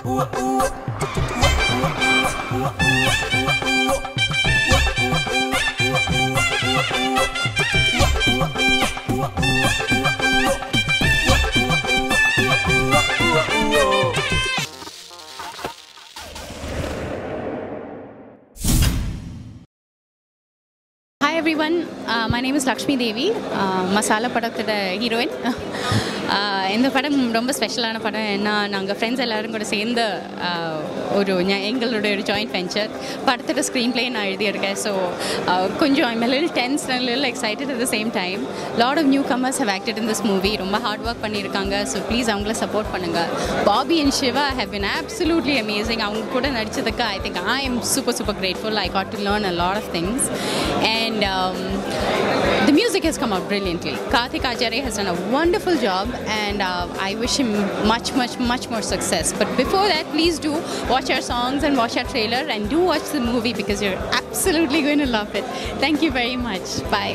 Hi everyone, uh, my name is Lakshmi Devi, uh, masala படத்தோட heroine இந்த படம் ரொம்ப ஸ்பெஷலான படம் ஏன்னா நாங்கள் ஃப்ரெண்ட்ஸ் எல்லாரும் கூட சேர்ந்து uh, ஒரு ஞ- எங்களோட ஒரு ஜாயிண்ட் வெஞ்சர் படத்தோட ஸ்க்ரீன் பிளே நான் எழுதியிருக்கேன் ஸோ கொஞ்சம் I'm lil tense lil excited at the same time lot of newcomers have acted in this movie ரொம்ப ஹார்ட் ஒர்க் பண்ணியிருக்காங்க ஸோ ப்ளீஸ் அவங்கள சப்போர்ட் பண்ணுங்கள் Bobby and Siva have been absolutely amazing அவங்க கூட நடிச்சதுக்கு I think I am super super grateful I got to learn a lot of things and um, the music has come out brilliantly. Karthik Acharya has done a wonderful job, and uh, I wish him much, much, much more success. But before that, please do watch our songs and watch our trailer, and do watch the movie because you're absolutely going to love it. Thank you very much. Bye.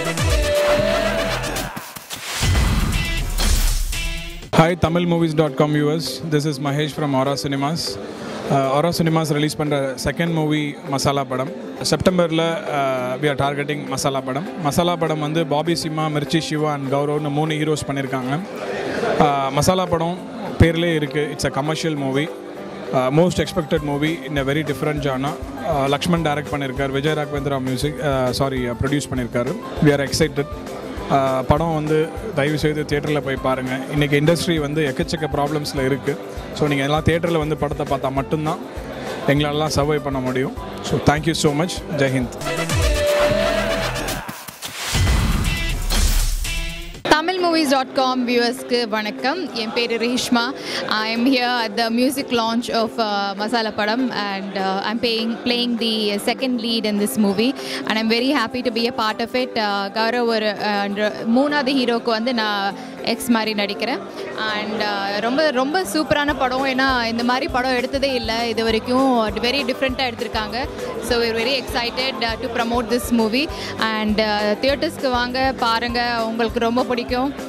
Hi, TamilMovies.com viewers. This is Mahesh from Aura Cinemas. Uh, Aura Cinemas release பண்ணுற second movie Masala Padam செப்டம்பரில் we are targeting masala படம் மசாலா படம் வந்து Bobby Simha Mirchi Siva and கௌரவ்னு மூணு heroes பண்ணியிருக்காங்க Uh, Masala Padam பேர்லேயே இருக்குது it's a commercial movie most expected movie in a very different genre Lakshman direct பண்ணியிருக்கார் Vijay Raghavendra music sorry produce பண்ணியிருக்காரு வி ஆர் எக்ஸைட்டட் ஆஹ் படம் வந்து தயவு செய்து தியேட்டரில் போய் பாருங்கள் இன்றைக்கி இண்டஸ்ட்ரி வந்து எக்கச்சக்க ப்ராப்ளம்ஸில் இருக்குது ஸோ நீங்கள் எல்லாம் தியேட்டரில் வந்து படத்தை பார்த்தா மட்டும்தான் எங்களெல்லாம் சர்வை பண்ண முடியும் so thank you so much Jaihind Tamil movies dot com வியூவர்ஸ்க்கு வணக்கம் என் பேர் Reshma I am here at the music launch of Masala Padam and I'm paying playing the second lead in this movie and I'm very happy to be a part of it Gaurav ஒரு uh, மூணாவது ஹீரோக்கு வந்து நான் X மாதிரி நடிக்கிறேன் அண்ட் ரொம்ப ரொம்ப சூப்பரான படம் ஏன்னா இந்த மாதிரி படம் எடுத்ததே இல்லை இது வரைக்கும் வெரி டிஃப்ரெண்ட்டாக எடுத்திருக்காங்க so we're very excited to promote this movie and தியேட்டர்ஸ்க்கு வாங்க பாருங்கள் உங்களுக்கு ரொம்ப பிடிக்கும்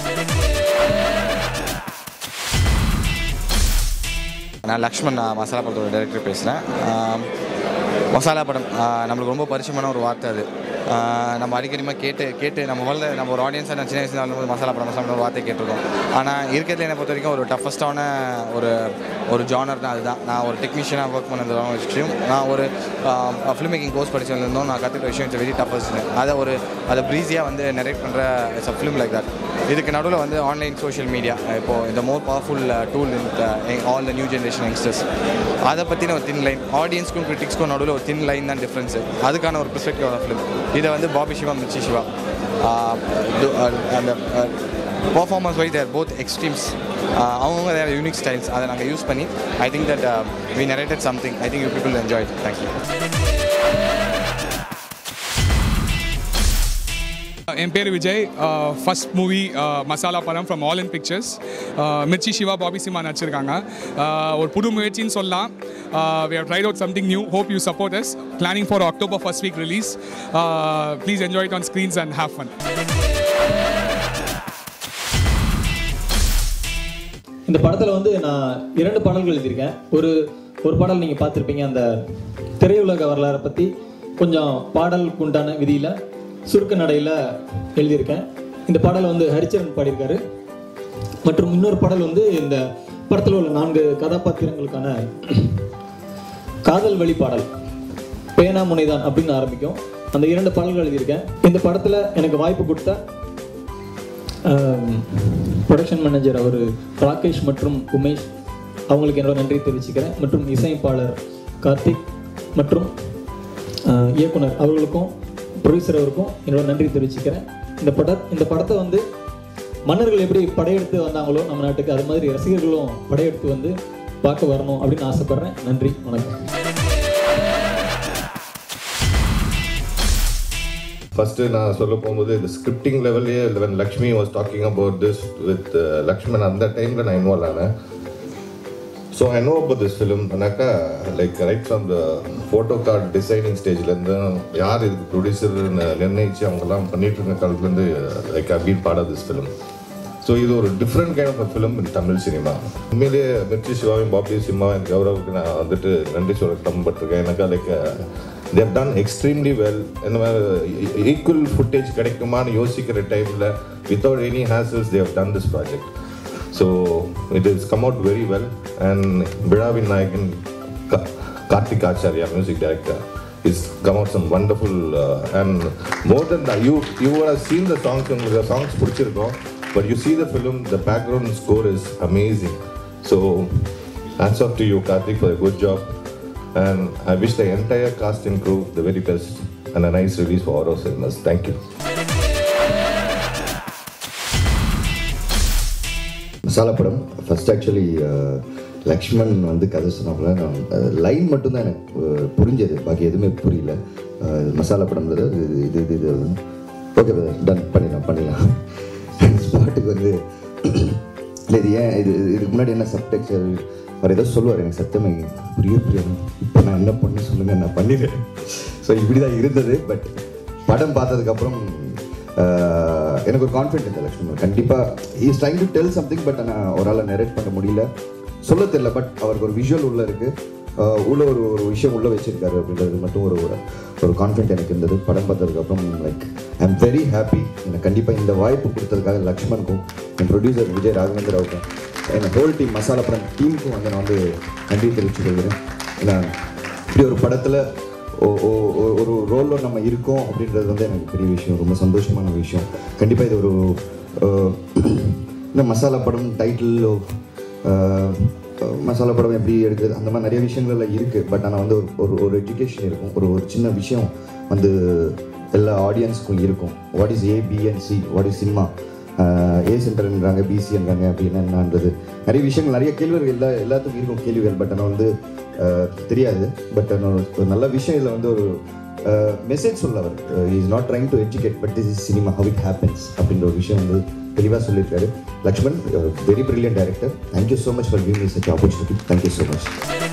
நான் லக்ஷ்மண் நான் மசாலா படத்தோட டைரக்டர் பேசுகிறேன் மசாலா படம் ஆஹ் நம்மளுக்கு ரொம்ப பரிச்சயமான ஒரு வார்த்தை அது ஆஹ் நம்ம அடிக்கடிமா கேட்டு கேட்டு நம்ம முதல்ல நம்ம ஒரு ஆடியன்ஸாக நான் சின்ன வயசுல வரும்போது மசாலா படம் மசாலா படம் ஒரு வார்த்தை கேட்டிருக்கோம் ஆனால் இருக்கிறதுல என்னை பொறுத்த வரைக்கும் ஒரு டஃபஸ்ட்டான ஒரு ஒரு ஜானர்னா அதுதான் நான் ஒரு டெக்னீஷியனாக ஒர்க் பண்ணது விஷயம் நான் ஒரு ஃபிலிம் மேக்கிங் கோர்ஸ் படிச்சதுலேருந்தும் நான் கற்றுக்கிற விஷயம் இட்ஸ் வெரி டஃபஸ்ட் அதை ஒரு அதை ப்ரீஸியாக வந்து நெரேட் பண்ணுற it's a film like that இதுக்கு நடுவில் வந்து ஆன்லைன் சோஷியல் மீடியா இப்போது இந்த more powerful tool in all the new generation youngsters அதை பற்றின ஒரு தின் லைன் ஆடியன்ஸ்க்கும் கிரிட்டிக்ஸ்க்கும் நடுவில் ஒரு தின் லைன் தான் டிஃப்ரென்ஸு அதுக்கான ஒரு பெர்ஸ்பெக்டிவ் ஆஃப் ஃபிலிம் இதை வந்து பாபி சிவா மிர்ச்சி சிவா ஆஹ் இது, அஹ், அந்த performance wise they're both extremes அவங்க தேர் யூனிக் ஸ்டைல்ஸ் அதை நாங்கள் யூஸ் பண்ணி I think that we narrated something I think you people enjoy thank you என் பேர் Vijay first movie Masala Padam from All In Pictures Mirchi Siva Bobby Simha நடிச்சிருக்காங்க Uh, ஒரு புது முயற்சின்னு சொல்லலாம் we have tried out something new hope you support us planning for October first week release please enjoy it on screens and have fun இந்த படத்தில் வந்து நான் இரண்டு பாடல்கள் எழுதியிருக்கேன் ஒரு ஒரு பாடல் நீங்கள் பார்த்துருப்பீங்க அந்த திரையுலக வரலாறை பற்றி கொஞ்சம் பாடலுக்கு உண்டான விதியில் சுருக்க நடையில் எழுதியிருக்கேன் இந்த பாடல் வந்து ஹரிச்சரன் பாடியிருக்காரு மற்றும் இன்னொரு பாடல் வந்து இந்த படத்தில் உள்ள நான்கு கதாபாத்திரங்களுக்கான காதல் வழி பாடல் பேனா முனைதான் அப்படின்னு ஆரம்பிக்கும் அந்த இரண்டு பாடல்கள் எழுதியிருக்கேன் இந்த படத்தில் எனக்கு வாய்ப்பு கொடுத்த ப்ரொடக்ஷன் மேனேஜர் அவர் ராகேஷ் மற்றும் உமேஷ் அவங்களுக்கு என்னோட நன்றி தெரிவிச்சுக்கிறேன் மற்றும் இசையமைப்பாளர் கார்த்திக் மற்றும் ஆஹ், இயக்குனர் அவர்களுக்கும் ப்ரொடியூசர் அவருக்கும் என்னோட நன்றி தெரிவிச்சுக்கிறேன் இந்த பட இந்த படத்தை வந்து மன்னர்கள் எப்படி படையெடுத்து வந்தாங்களோ நம்ம நாட்டுக்கு அது மாதிரி ரசிகர்களும் படையெடுத்து வந்து பார்க்க வரணும் அப்படின்னு ஆசைப்படுறேன் நன்றி வணக்கம் ஃபஸ்ட்டு நான் சொல்ல போகும்போது இந்த ஸ்கிரிப்டிங் லெவல்லே when Lakshmi was talking about this with Lakshman அந்த டைமில் நான் இன்வால்வ் ஆனேன் so I know about this film பண்ணாக்கா like right from the photo card designing ஸ்டேஜ்லேருந்து யார் இதுக்கு ப்ரொடியூசர்னு நிர்ணயிச்சு அவங்கெல்லாம் பண்ணிட்டு இருந்த காலத்துலேருந்து like I been part of this film so இது ஒரு different kind of film in Tamil cinema உண்மையிலேயே மிர்ச்சி சிவாவும் பாபி சிம்மா எனக்கு கௌரவுக்கு நான் வந்துட்டு நன்றி சொல்ல கடமைப்பட்டிருக்கேன் எனக்கு like Dev done extremely well இந்த மாதிரி ஈக்குவல் ஃபுட்டேஜ் கிடைக்குமான்னு யோசிக்கிற டைமில் without any hassles Dev done this project so it is come out very well and விழாவின் நாயகன் Ka- Karthik Acharya, music director, is come out some wonderful uh, and more than that, you you would have seen the songs உங்களுக்கு the songs பிடிச்சிருக்கும் but you see the film, the background score is amazing. So hats off to you, Karthik, for a good job. And I wish the entire cast and crew the very best and a nice release for Oro Cinemas. Thank you. Masala படம் first actually Lakshman வந்து கதை சொன்னாப்புல நான் line மட்டும்தான் எனக்கு அஹ், புரிஞ்சது பாக்கி எதுவுமே புரியல அஹ், மசாலா படம்ன்றது இது இது இது இது ஓகே டன் பண்ணிடலாம் பண்ணிடலாம் ஸ்பாட்டுக்கு வந்து இல்லை இது ஏன் இது இதுக்கு முன்னாடி என்ன சப்டெக்சர் அவர் ஏதோ சொல்லுவார் எனக்கு சத்தமே புரிய புரியாது இப்போ நான் என்ன பண்ணி சொல்லுங்கள் நான் பண்ணிடுறேன் ஸோ இப்படி தான் இருந்தது பட் படம் பார்த்ததுக்கப்புறம் ஆஹ் எனக்கு ஒரு கான்ஃபிடென்ட் இந்த லக்ஷ்மண் கண்டிப்பாக is trying to tell something but ஆனால் அவரால் நெரேட் பண்ண முடியல சொல்ல தெரியல பட் அவருக்கு ஒரு விஷுவல் உள்ள இருக்கு ஆஹ் உள்ள ஒரு ஒரு விஷயம் உள்ள வச்சிருக்காரு அப்படின்றது மட்டும் ஒரு ஒரு ஒரு கான்ஃபிடென்ட் எனக்கு இருந்தது படம் பார்த்ததுக்கப்புறம் like I am very happy எனக்கு கண்டிப்பாக இந்த வாய்ப்பு கொடுத்ததுக்காக லக்ஷ்மணுக்கும் என் ப்ரொடியூசர் விஜய் ராகவேந்திராவுக்கும் என் ஹோல் டீம் மசாலா படம் டீமுக்கும் வந்து நான் வந்து நன்றி தெரிவித்துக் கொள்கிறேன் ஏன்னா இப்படி ஒரு படத்தில் ஓ- ஓ- ஓ- ஒரு ரோலில் நம்ம இருக்கோம் அப்படின்றது வந்து எனக்கு பெரிய விஷயம் ரொம்ப சந்தோஷமான விஷயம் கண்டிப்பாக இது ஒரு அஹ், இந்த மசாலா படம் டைட்டில் மசாலா படம் எப்படி எடுக்கிறது அந்த மாதிரி நிறைய விஷயங்கள்ல இருக்குது பட் ஆனால் வந்து ஒரு ஒரு ஒரு எஜுகேஷன் இருக்கும் ஒரு ஒரு சின்ன விஷயம் வந்து எல்லா ஆடியன்ஸ்க்கும் இருக்கும் what is A B and C what is cinema A சென்டர்ன்றாங்க பிசின்றாங்க அப்படின்னு என்னன்றது நிறைய விஷயங்கள் நிறைய கேள்விகள் எல்லா எல்லாத்துக்கும் இருக்கும் கேள்விகள் பட் ஆனால் வந்து அஹ், தெரியாது பட் ஒரு நல்ல விஷயம் இதில் வந்து ஒரு மெசேஜ் சொல்ல அவர் is not trying to educate but this is cinema how it happens அப்படின்ற ஒரு விஷயம் வந்து தெளிவாக சொல்லியிருக்காரு Lakshman very brilliant director thank you so much for giving me such opportunity thank you so much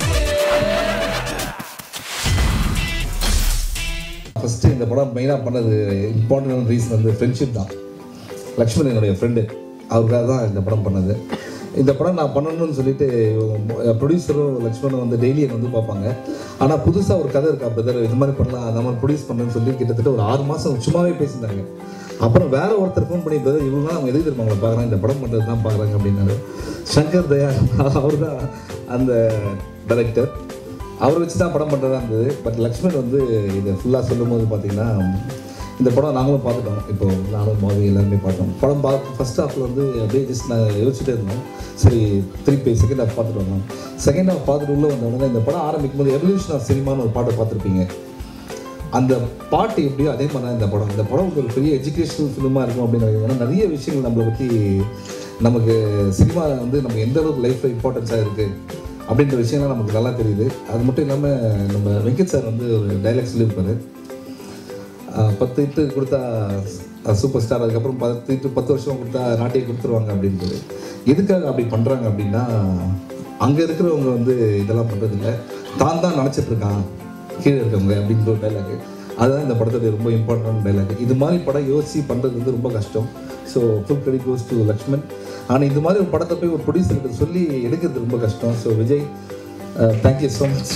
first இந்த படம் மெயினாக பண்ணது இம்பார்ட்டன்ட் ரீசன் வந்து ஃப்ரெண்ட்ஷிப் தான் லக்ஷ்மண் என்னுடைய ஃப்ரெண்டு அவருக்காக தான் இந்த படம் பண்ணது இந்த படம் நான் பண்ணணும்னு சொல்லிட்டு ப்ரொடியூசரும் லக்ஷ்மணும் வந்து டெய்லி என்னை வந்து பார்ப்பாங்க ஆனால் புதுசாக ஒரு கதை இருக்கா பிரதர் இது மாதிரி பண்ணலாம் அந்த மாதிரி ப்ரொடியூஸ் பண்ணுன்னு சொல்லி கிட்டத்தட்ட ஒரு ஆறு மாதம் சும்மாவே பேசியிருந்தாங்க அப்புறம் வேற ஒருத்தர் ஃபோன் பண்ணி பிரதர் இவங்க தான் அவங்க எதுக்கு தெரியுமா உங்களை பார்க்குறாங்க இந்த படம் பண்ணுறது தான் பார்க்குறாங்க அப்படின்னாரு சங்கர் தயா அவர் தான் அந்த டைரக்டர் அவர் வச்சு தான் படம் பண்ணுறதா இருந்தது பட் லக்ஷ்மண் வந்து இதை ஃபுல்லாக சொல்லும் போது பார்த்தீங்கன்னா இந்த படம் நாங்களும் பார்த்துட்டோம் இப்போ நானும் மாவி எல்லாருமே பார்த்தோம் படம் பார்த்து ஃபர்ஸ்ட் ஹாஃபில் வந்து அப்படியே ஜஸ்ட் நான் யோசிச்சுட்டே இருந்தோம் சரி திருப்பி செகண்ட் ஹாஃப் பார்த்துட்டு வந்தோம் செகண்ட் ஹாஃப் பார்த்துட்டு உள்ள வந்த உடனே இந்த படம் ஆரம்பிக்கும் போது எவல்யூஷன் ஆஃப் சினிமான்னு ஒரு பாட்டை பார்த்துருப்பீங்க அந்த பாட்டு எப்படியோ அதே மாதிரி தான் இந்த படம் இந்த படம் ஒரு பெரிய எஜுகேஷனல் ஃபிலிமாக இருக்கும் அப்படின்னு நினைக்கிறேன் ஏன்னா நிறைய விஷயங்கள் நம்மளை பற்றி நமக்கு சினிமா வந்து நம்ம எந்த அளவுக்கு லைஃப்பில் இம்பார்ட்டன்ஸாக இருக்குது அப்படின்ற விஷயம்லாம் நமக்கு நல்லா தெரியுது அது மட்டும் இல்லாமல் நம்ம வெங்கட் சார் வந்து ஒரு டைலாக் சொல்லியிருப்பாரு ஆஹ் பத்து இட்டு கொடுத்தா சூப்பர் ஸ்டார் அதுக்கப்புறம் பத்து இட்டு பத்து வருஷம் கொடுத்தா நாட்டையே கொடுத்துருவாங்க அப்படின்றது எதுக்காக அப்படி பண்ணுறாங்க அப்படின்னா அங்கே இருக்கிறவங்க வந்து இதெல்லாம் பண்ணுறதில்ல தான் தான் நினச்சிட்டு இருக்கான் கீழே இருக்கவங்க அப்படின்ற ஒரு டைலாக் அதுதான் இந்த படத்துடைய ரொம்ப இம்பார்ட்டன்ட் டைலாக் இது மாதிரி படம் யோசிச்சு பண்ணுறது வந்து ரொம்ப கஷ்டம் so full credit goes to Lakshman ஆனால் இந்த மாதிரி ஒரு படத்தை போய் ஒரு ப்ரொடியூசர்கிட்ட சொல்லி எடுக்கிறது ரொம்ப கஷ்டம் so Vijay thank you so much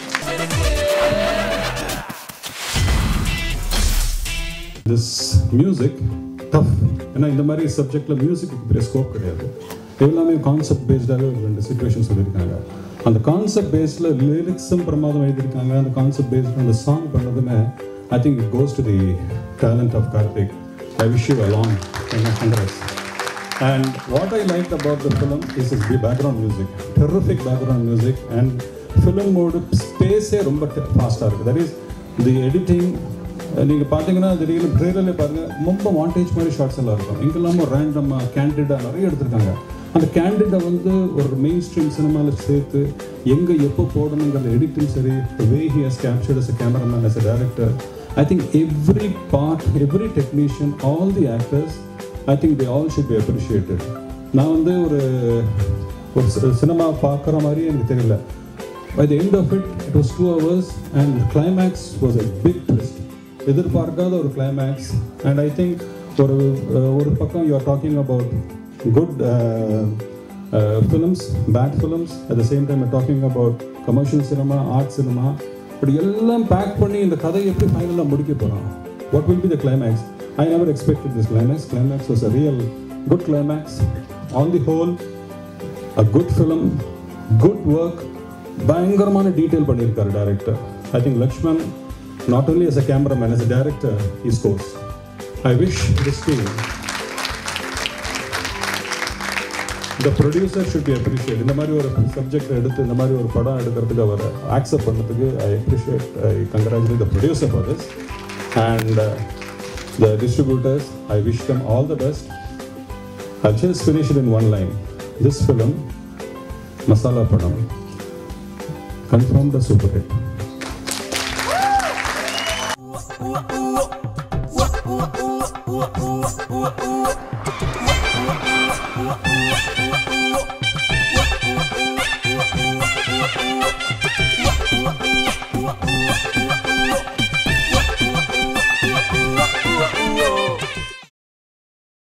this music tough ஏன்னா இந்த மாதிரி சப்ஜெக்டில் மியூசிக்கு பெரிய ஸ்கோப் கிடையாது எல்லாமே கான்செப்ட் பேஸ்டாகவே ஒரு ரெண்டு சுச்சுவேஷன் சொல்லியிருக்காங்க அந்த கான்செப்ட் பேஸில் லிரிக்ஸும் பிரமாதம் எழுதியிருக்காங்க அந்த கான்செப்ட் பேஸ்டில் அந்த சாங் பண்ணதுமே I think it goes to the talent of Karthik I wish you along hundreds And what I liked about the film is its background music. Terrific background music and film mode space ரொம்ப ஃபாஸ்ட்டாக இருக்குது that is the editing நீங்கள் பார்த்தீங்கன்னா திடீர்னு ட்ரெயிலர்ல பாருங்க ரொம்ப vantage மாதிரி shorts எல்லாம் இருக்கும் இங்கெல்லாம் ரேண்டமாக கேண்டிடாக நிறைய எடுத்திருக்காங்க அந்த கேண்டிடை வந்து ஒரு மெயின் ஸ்ட்ரீம் சினிமாவில் சேர்த்து எங்கே எப்போ போடணுங்கிற எடிட்டும் சரி way he has captured as a cameraman as a director I think every part every technician all the actors I think they all should be appreciated நான் வந்து ஒரு ஒரு சினிமா பார்க்குற மாதிரி எனக்கு தெரியல by the end of it it was two hours and climax was a big twist எதிர்பார்க்காத ஒரு கிளைமேக்ஸ் அண்ட் ஐ திங்க் ஒரு அஹ், ஒரு பக்கம் you are talking about good uh, uh, films, bad films. At the same time, we're talking about commercial cinema, art cinema. இப்படி எல்லாம் back பண்ணி இந்த கதையை எப்படி ஃபைனலாக முடிக்க போகிறோம் what will be the climax I never expected this climax climax was a real good climax on the whole a good film good work பயங்கரமான டீட்டெயில் பண்ணியிருக்காரு director I think Lakshman not only as a cameraman as a director he scores i wish this team the producer should be appreciated இந்த மாதிரி ஒரு subject எடுத்து இந்த மாதிரி ஒரு படம் எடுக்கிறதுக்கு அவர் ஆக்செப்ட் பண்ணதுக்கு I appreciate I congratulate the producer for this and the distributors I wish them all the best I just finish in one line this film Masala Padam confirmed the super hit. What?